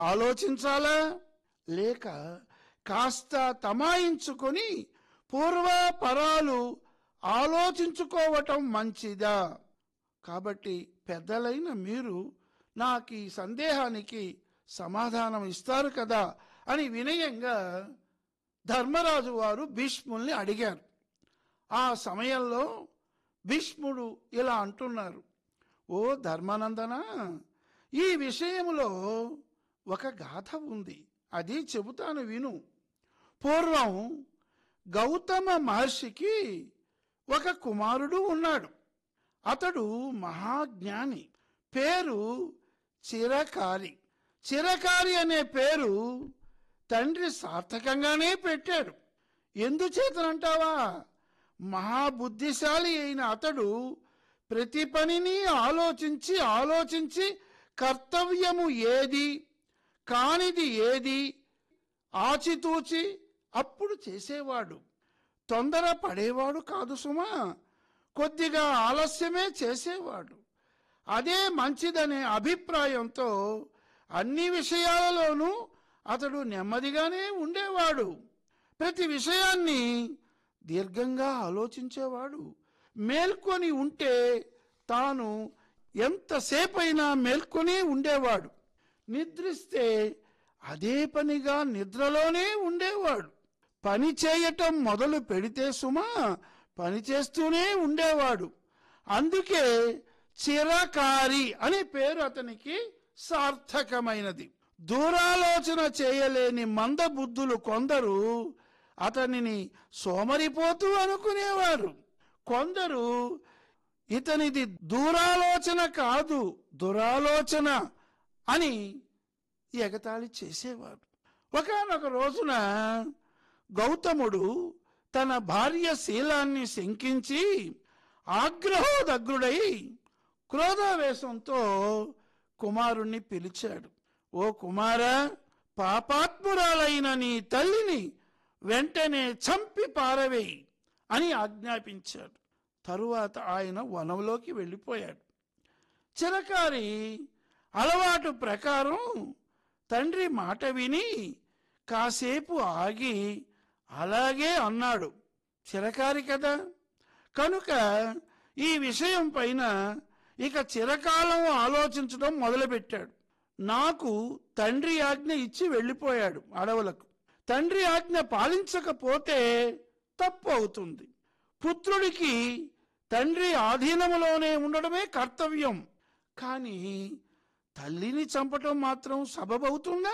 ఆలోచించాలా లేక కాస్త తమాయించుకొని పూర్వపరాలు ఆలోచించుకోవటం మంచిదా కాబట్టి పెద్దలైన మీరు నాకు ఈ సందేహానికి సమాధానం ఇస్తారు కదా అని వినయంగా ధర్మరాజు వారు భీష్ముల్ని అడిగారు ఆ సమయంలో భీష్ముడు ఇలా అంటున్నారు ఓ ధర్మానందన ఈ విషయంలో ఒక గాథ ఉంది అది చెబుతాను విను పూర్వం గౌతమ మహర్షికి ఒక కుమారుడు ఉన్నాడు అతడు మహాజ్ఞాని పేరు చిరకారి చిరకారి అనే పేరు తండ్రి సార్థకంగానే పెట్టాడు ఎందుచేతనంటావా మహాబుద్ధిశాలి అయిన అతడు ప్రతి పనిని ఆలోచించి ఆలోచించి కర్తవ్యము ఏది కానిది ఏది ఆచితూచి అప్పుడు చేసేవాడు తొందర పడేవాడు కాదు సుమా కొద్దిగా ఆలస్యమే చేసేవాడు అదే మంచిదనే అభిప్రాయంతో అన్ని విషయాలలోనూ అతడు నెమ్మదిగానే ఉండేవాడు ప్రతి విషయాన్ని దీర్ఘంగా ఆలోచించేవాడు మేల్కొని ఉంటే తాను ఎంతసేపైనా మేల్కొని ఉండేవాడు నిద్రిస్తే అదే పనిగా నిద్రలోనే ఉండేవాడు పని చేయటం మొదలు పెడితే సుమా పని చేస్తూనే ఉండేవాడు అందుకే చిరకారి అనే పేరు అతనికి సార్థకమైనది దూరాలోచన చేయలేని మందబుద్ధులు కొందరు అతనిని సోమరిపోతూ అనుకునేవారు కొందరు ఇతనిది దూరాలోచన కాదు దురాలోచన అని ఎగతాళి చేసేవారు ఒకనొక రోజున గౌతముడు తన భార్య శీలాన్ని శంకించి ఆగ్రహోదగ్రుడై క్రోధావేశంతో కుమారుణ్ణి పిలిచాడు ఓ కుమారా పాపాత్మురాలైన నీ తల్లిని వెంటనే చంపి పారవేయి అని ఆజ్ఞాపించాడు తరువాత ఆయన వనంలోకి వెళ్ళిపోయాడు చిరకారి అలవాటు ప్రకారం తండ్రి మాట విని కాసేపు ఆగి అలాగే అన్నాడు చిరకారి కదా కనుక ఈ విషయం పైన ఇక చిరకాలం ఆలోచించడం మొదలుపెట్టాడు నాకు తండ్రి ఆజ్ఞ ఇచ్చి వెళ్ళిపోయాడు అడవులకు తండ్రి ఆజ్ఞ పాలించకపోతే తప్పు అవుతుంది పుత్రుడికి తండ్రి ఆధీనములోనే ఉండడమే కర్తవ్యం కానీ తల్లిని చంపటం మాత్రం సబబవుతుందా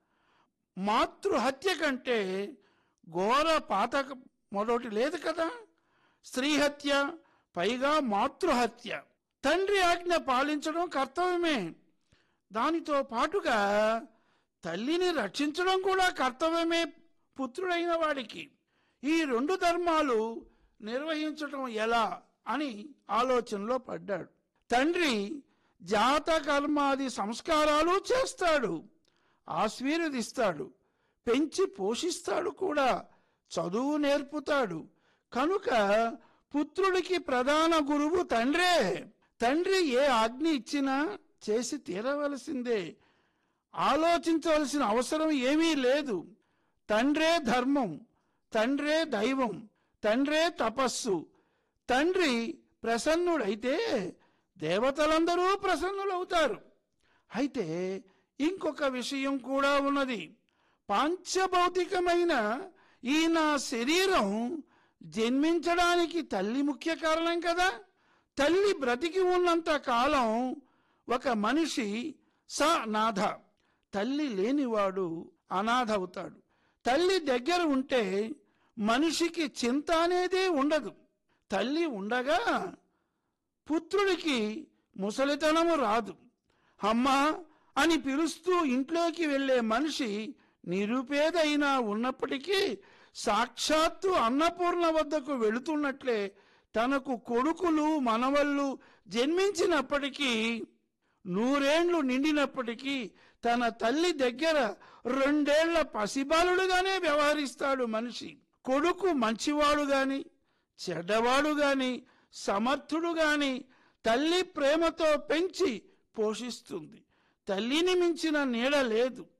మాతృహత్య కంటే ఘోర పాతక మొదటి లేదు కదా స్త్రీహత్య పైగా మాతృహత్య తండ్రి ఆజ్ఞ పాలించడం కర్తవ్యమే దానితో పాటుగా తల్లిని రక్షించడం కూడా కర్తవ్యమే పుత్రుడైన వాడికి ఈ రెండు ధర్మాలు నిర్వహించటం ఎలా అని ఆలోచనలో పడ్డాడు తండ్రి జాత కర్మాది సంస్కారాలు చేస్తాడు ఆశీర్వదిస్తాడు పెంచి పోషిస్తాడు కూడా చదువు నేర్పుతాడు కనుక పుత్రుడికి ప్రధాన గురువు తండ్రే తండ్రి ఏ ఆజ్ఞ ఇచ్చినా చేసి తీరవలసిందే ఆలోచించవలసిన అవసరం ఏమీ లేదు తండ్రే ధర్మం తండ్రే దైవం తండ్రే తపస్సు తండ్రి ప్రసన్నుడైతే దేవతలందరూ ప్రసన్నులవుతారు అయితే ఇంకొక విషయం కూడా ఉన్నది పాంచభౌతికమైన ఈ నా శరీరం జన్మించడానికి తల్లి ముఖ్య కారణం కదా తల్లి బ్రతికి ఉన్నంత కాలం ఒక మనిషి స నాథ తల్లి లేనివాడు అనాథ అవుతాడు తల్లి దగ్గర ఉంటే మనిషికి చింత అనేదే ఉండదు తల్లి ఉండగా పుత్రుడికి ముసలితనము రాదు అమ్మా అని పిలుస్తూ ఇంట్లోకి వెళ్ళే మనిషి నిరుపేదైనా ఉన్నప్పటికీ సాక్షాత్తు అన్నపూర్ణ వద్దకు వెళుతున్నట్లే తనకు కొడుకులు మనవళ్ళు జన్మించినప్పటికీ నూరేండ్లు నిండినప్పటికీ తన తల్లి దగ్గర రెండేళ్ల పసిబాలుడుగానే వ్యవహరిస్తాడు మనిషి కొడుకు మంచివాడు గాని చెడ్డవాడు గాని సమర్థుడు గాని తల్లి ప్రేమతో పెంచి పోషిస్తుంది తల్లిని మించిన నీడ లేదు